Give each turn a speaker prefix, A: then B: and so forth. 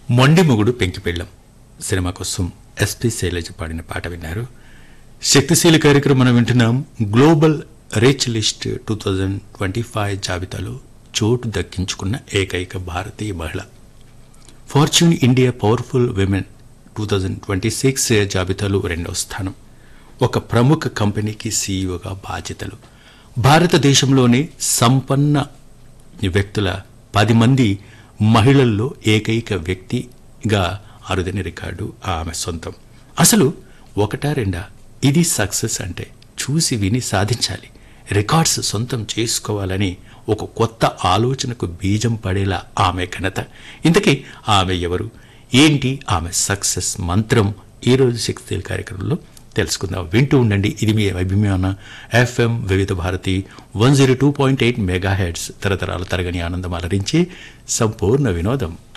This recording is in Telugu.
A: మొండి మొగుడు పెంకిపెళ్ళం సినిమా కోసం ఎస్పి శైలజ పాడిన పాట విన్నారు శక్తిశీలి కార్యక్రమం మనం వింటున్నాం global rich list two thousand twenty five జాబితాలో చోటు దక్కించుకున్న ఏకైక భారతీయ మహిళ Fortune India powerful women two thousand twenty six జాబితాలో రెండవ స్థానం ఒక ప్రముఖ కంపెనీకి సీఈఓగా బాధ్యతలు భారతదేశంలోనే సంపన్న వ్యక్తుల పది మంది మహిళల్లో ఏకైక వ్యక్తిగా అరుదైన రికార్డు ఆమె సొంతం అసలు ఒకటా రెండా ఇది సక్సెస్ అంటే చూసి విని సాధించాలి రికార్డ్స్ సొంతం చేసుకోవాలని ఒక కొత్త ఆలోచనకు బీజం పడేలా ఆమె ఘనత ఇంతకీ ఆమె ఎవరు ఏంటి ఆమె సక్సెస్ మంత్రం ఈరోజు శక్తి కార్యక్రమంలో తెలుసుకుందాం వింటూ ఉండండి ఇది మీ అభిమాన ఎఫ్ఎం వివిధ Bharati one zero two point eight megahertz తరతరాల తరగని ఆనందం అలరించి సంపూర్ణ వినోదం